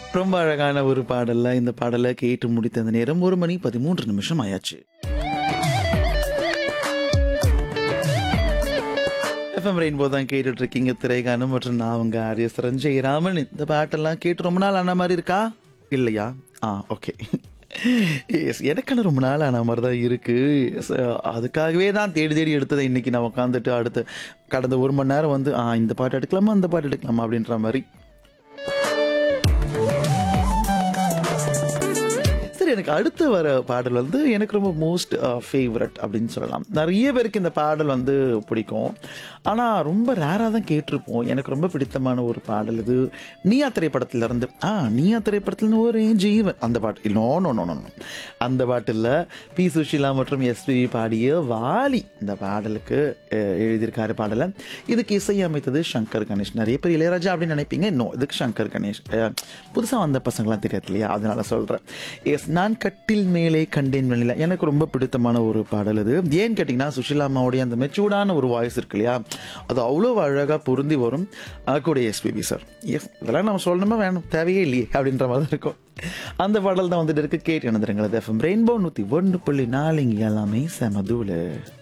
ரொம்ப அழகான ஒரு பாடல்ல இந்த பாடலை கேட்டு முடித்த அந்த நேரம் ஒரு மணி பதிமூன்று நிமிஷம் ஆயாச்சு எஃப்எம் ரெயின்போ தான் கேட்டுட்டு இருக்கீங்க திரைகானம் மற்றும் நான் உங்க ஆரிய சரஞ்சய் ராமன் இந்த பாட்டெல்லாம் கேட்டு ரொம்ப நாள் ஆன மாதிரி இருக்கா இல்லையா ஆ ஓகே எஸ் எனக்கான ரொம்ப நாள் ஆன மாதிரி தான் இருக்கு Yes, அதுக்காகவே தான் தேடி தேடி எடுத்ததை இன்னைக்கு நான் உட்காந்துட்டு அடுத்து கடந்த ஒரு மணி நேரம் வந்து ஆ இந்த பாட்டு எடுக்கலாமா அந்த பாட்டு எடுக்கலாமா அப்படின்ற மாதிரி சரி எனக்கு அடுத்து வர பாடல் வந்து எனக்கு ரொம்ப மோஸ்ட் ஃபேவரட் அப்படின்னு சொல்லலாம் நிறைய பேருக்கு இந்த பாடல் வந்து பிடிக்கும் ஆனால் ரொம்ப ரேராக தான் கேட்டிருப்போம் எனக்கு ரொம்ப பிடித்தமான ஒரு பாடல் இது நீயா திரைப்படத்துல இருந்து ஆ நீயா திரைப்படத்துல ஒரு ஜீவன் அந்த பாட்டு no no no no no. அந்த பாட்டில் பி சுஷீலா மற்றும் எஸ்பிபி பாடிய வாலி இந்த பாடலுக்கு அஹ், எழுதியிருக்காரு பாடலை இதுக்கு இசையமைத்தது சங்கர் கணேஷ் நிறைய பேர் இளையராஜா அப்படின்னு நினைப்பீங்க இன்னும் இதுக்கு சங்கர் கணேஷ் புதுசாக வந்த பசங்களாம் தெரியாது இல்லையா அதனால சொல்கிறேன் எஸ் நான் கட்டில் மேலே கண்டேன் வெளியில எனக்கு ரொம்ப பிடித்தமான ஒரு பாடல் இது ஏன்னு கேட்டிங்கன்னா சுஷிலா அம்மாவுடைய அந்த மெச்சூர்டான ஒரு வாய்ஸ் இருக்கு இல்லையா அது அவ்வளோ அழகாக பொருந்தி வரும் அது கூட எஸ்பிபி சார் எஸ் இதெல்லாம் நம்ம சொல்லணுமா வேணும் தேவையே இல்லையே அப்படின்ற மாதிரி தான் இருக்கும் அந்த பாடல் தான் வந்துட்டு இருக்கு கேட்டு நடந்துருங்களது எஃப்எம் ரெயின்போ நூற்றி ஒன்று புள்ளி நாலு இங்கே எல்லாமே செமதூல